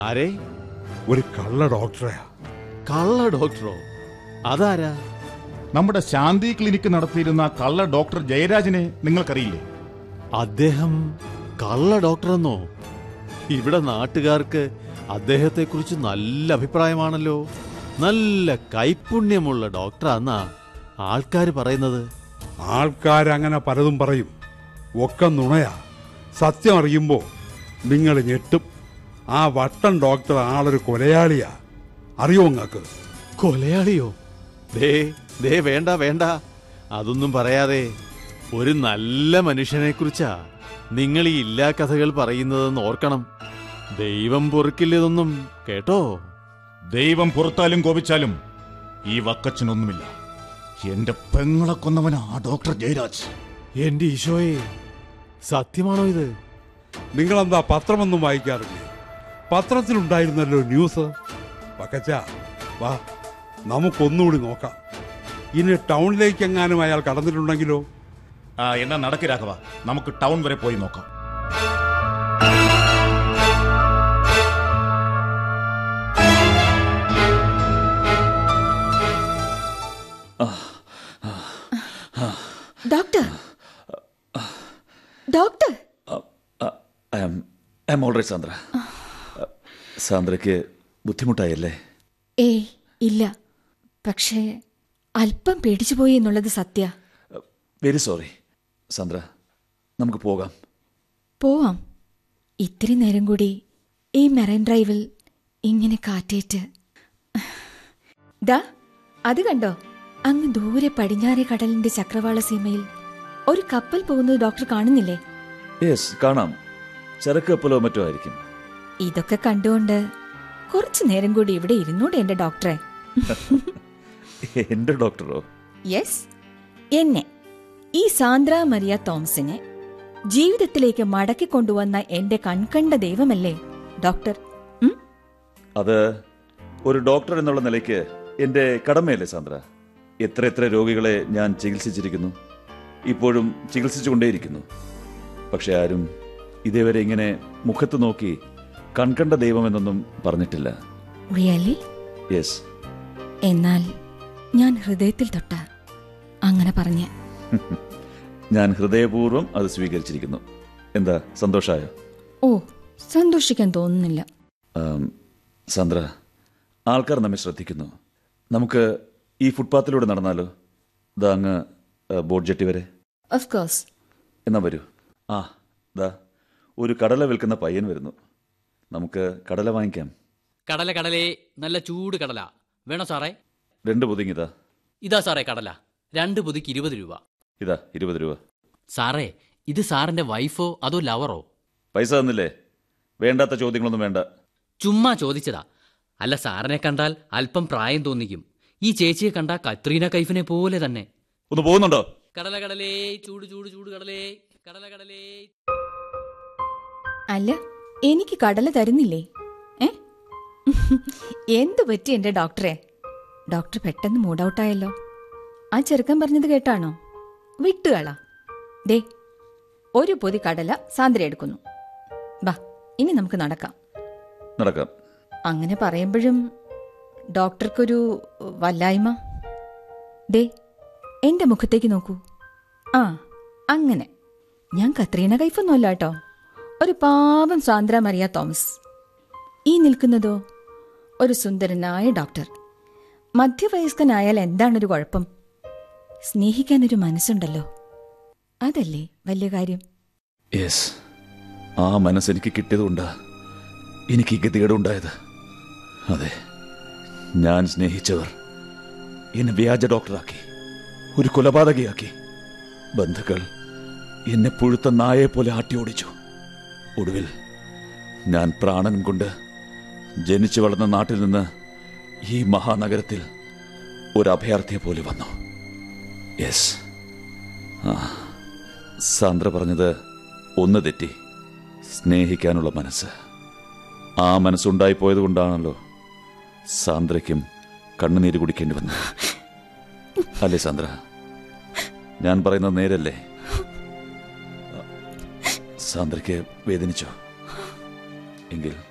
ആരെ ഒരു കള്ള ഡോക്ടറെയാ കള്ള ഡോക്ടറോ അതാരാ നമ്മുടെ ശാന്തി ക്ലിനിക്ക് നടത്തിയിരുന്ന ആ കള്ള ഡോക്ടർ ജയരാജനെ നിങ്ങൾക്കറിയില്ലേ അദ്ദേഹം കള്ള ഡോക്ടറെന്നോ ഇവിടെ നാട്ടുകാർക്ക് അദ്ദേഹത്തെക്കുറിച്ച് നല്ല അഭിപ്രായമാണല്ലോ നല്ല കൈപുണ്യമുള്ള ഡോക്ടറാന്നാ ആൾക്കാർ പറയുന്നത് ആൾക്കാരങ്ങനെ പലതും പറയും ഒക്കെ നുണയാ സത്യം അറിയുമ്പോ നിങ്ങൾ ഞെട്ടും ആ വട്ടൻ ഡോക്ടർ ആളൊരു കൊലയാളിയാ അറിയോ നിങ്ങൾക്ക് കൊലയാളിയോ ദേ ദേ വേണ്ട വേണ്ട അതൊന്നും പറയാതെ ഒരു നല്ല മനുഷ്യനെ കുറിച്ചാ നിങ്ങൾ ഈ ഇല്ലാ കഥകൾ പറയുന്നതെന്ന് ഓർക്കണം ദൈവം പൊറുക്കില്ലതൊന്നും കേട്ടോ ദൈവം പുറത്താലും കോപിച്ചാലും ഈ വക്കച്ചനൊന്നുമില്ല എന്റെ പെങ്ങളെ കൊന്നവൻ ആ ഡോക്ടർ ജയരാജ് എന്റെ ഈശോയെ സത്യമാണോ ഇത് നിങ്ങളെന്താ പത്രമൊന്നും വായിക്കാറില്ലേ പത്രത്തിലുണ്ടായിരുന്നല്ലോ ന്യൂസ് പക്കച്ച വാ നമുക്കൊന്നുകൂടി നോക്കാം ഇനി ടൗണിലേക്ക് എങ്ങാനും അയാൾ കടന്നിട്ടുണ്ടെങ്കിലോ ആ എന്നാ നടക്ക് രാഘവ നമുക്ക് ടൗൺ വരെ പോയി നോക്കാം doctor doctor I am I am alright Sandra സാന്ദ്രയ്ക്ക് ബുദ്ധിമുട്ടായല്ലേ ഏയ് ഇല്ല പക്ഷേ അല്പം പേടിച്ചു പോയി എന്നുള്ളത് സത്യ വെരി സോറി സാന്ദ്ര നമുക്ക് പോകാം പോവാം ഇത്തിരി നേരം കൂടി ഈ മെറൈൻ ഡ്രൈവിൽ ഇങ്ങനെ കാറ്റേറ്റ് ദാ അത് കണ്ടോ അങ്ങ് ദൂരെ പടിഞ്ഞാറേ കടലിന്റെ ചക്രവാള സീമയിൽ ഒരു കപ്പൽ പോകുന്നത് ഡോക്ടർ കാണുന്നില്ലേ യെസ് കാണാം ചരക്ക് കപ്പലോ മറ്റോ ആയിരിക്കും ഇതൊക്കെ കണ്ടുകൊണ്ട് കുറച്ചു നേരം കൂടി ഇവിടെ ഇരുന്നൂടെ എന്റെ ഡോക്ടറെ എൻ്റെ ഡോക്ടറോ യെസ് എന്നെ ഈ സാന്ദ്ര മരിയ തോമസിനെ ജീവിതത്തിലേക്ക് മടക്കി കൊണ്ടുവന്ന എന്റെ കൺകണ്ട ദൈവമല്ലേ ഡോക്ടർ ഉം? അത് ഒരു ഡോക്ടർ എന്നുള്ള നിലയ്ക്ക് എൻ്റെ കടമയല്ലേ സാന്ദ്ര എത്ര എത്ര രോഗികളെ ഞാൻ ചികിത്സിച്ചിരിക്കുന്നു ഇപ്പോഴും ചികിത്സിച്ചുകൊണ്ടേയിരിക്കുന്നു പക്ഷെ ആരും ഇതേവരെ ഇങ്ങനെ മുഖത്ത് നോക്കി കൺകണ്ട ദൈവമെന്നൊന്നും പറഞ്ഞിട്ടില്ല റിയലി യെസ് എന്നാൽ ഞാൻ ഹൃദയത്തിൽ തൊട്ട അങ്ങനെ പറഞ്ഞ് ഞാൻ ഹൃദയപൂർവ്വം അത് സ്വീകരിച്ചിരിക്കുന്നു എന്താ സന്തോഷായോ ഓ സന്തോഷിക്കാൻ തോന്നുന്നില്ല ആം, സാന്ദ്ര ആൾക്കാർ നമ്മെ ശ്രദ്ധിക്കുന്നു നമുക്ക് ഈ ഫുട്പാത്തിലൂടെ നടന്നാലോ ദാ അങ്ങ് ആ, ബോട്ട് ജെട്ടി വരെ ഓഫ് കോഴ്സ് എന്നാ വരൂ ആ ദാ ഒരു കടല വിൽക്കുന്ന പയ്യൻ വരുന്നു നമുക്ക് കടല വാങ്ങിക്കാം കടല കടലേ നല്ല ചൂട് കടല വേണോ സാറേ രണ്ട് പൊതിങ്ങിതാ ഇതാ സാറേ കടല രണ്ട് പൊതിക്ക് ഇരുപത് രൂപ ഇതാ ഇരുപത് രൂപ സാറേ ഇത് സാറിന്റെ വൈഫോ അതോ ലവറോ പൈസ തന്നില്ലേ വേണ്ടാത്ത ചോദ്യങ്ങളൊന്നും വേണ്ട ചുമ്മാ ചോദിച്ചതാ അല്ല സാറിനെ കണ്ടാൽ അല്പം പ്രായം തോന്നിക്കും ഈ ചേച്ചിയെ കണ്ട കത്രീന കൈഫിനെ പോലെ തന്നെ ഒന്ന് പോകുന്നുണ്ടോ കടല കടലേ ചൂട് ചൂട് ചൂട് കടലേ കടല കടലേ അല്ല എനിക്ക് കടല തരുന്നില്ലേ ഏ എന്തു പറ്റി എന്റെ ഡോക്ടറെ ഡോക്ടർ പെട്ടെന്ന് മൂഡ് ഔട്ടായല്ലോ ആ ചെറുക്കൻ പറഞ്ഞത് കേട്ടാണോ വിട്ടുകള ദേ ഒരു പൊതി കടല സാന്ദ്ര എടുക്കുന്നു ബാ ഇനി നമുക്ക് നടക്കാം നടക്കാം അങ്ങനെ പറയുമ്പോഴും ഡോക്ടർക്കൊരു വല്ലായ്മ ദേ എന്റെ മുഖത്തേക്ക് നോക്കൂ ആ അങ്ങനെ ഞാൻ കത്രീന കൈഫൊന്നുമല്ല കേട്ടോ ഒരു പാവം സാന്ദ്ര മറിയ തോമസ് ഈ നിൽക്കുന്നതോ ഒരു സുന്ദരനായ ഡോക്ടർ മധ്യവയസ്കനായാൽ എന്താണൊരു കുഴപ്പം സ്നേഹിക്കാനൊരു മനസ്സുണ്ടല്ലോ അതല്ലേ വലിയ കാര്യം യെസ് ആ മനസ്സെനിക്ക് കിട്ടിയതുകൊണ്ടാ എനിക്ക് ഈ ഗതികേടുണ്ടായത് അതെ ഞാൻ സ്നേഹിച്ചവർ എന്നെ വ്യാജ ഡോക്ടറാക്കി ഒരു കൊലപാതകയാക്കി ബന്ധുക്കൾ എന്നെ പുഴുത്ത നായെ പോലെ ആട്ടിയോടിച്ചു ഒടുവിൽ ഞാൻ പ്രാണനും കൊണ്ട് ജനിച്ചു വളർന്ന നാട്ടിൽ നിന്ന് ഈ മഹാനഗരത്തിൽ ഒരു അഭയാർത്ഥിയെ പോലെ വന്നു യെസ് ആ സാന്ദ്ര പറഞ്ഞത് ഒന്ന് തെറ്റി സ്നേഹിക്കാനുള്ള മനസ്സ് ആ മനസ്സുണ്ടായി പോയത് കൊണ്ടാണല്ലോ സാന്ദ്രയ്ക്കും കണ്ണുനീര് കുടിക്കേണ്ടി വന്നു അല്ലേ സാന്ദ്ര ഞാൻ പറയുന്നത് നേരല്ലേ സാന്ദ്രയ്ക്ക് വേദനിച്ചോ എങ്കിൽ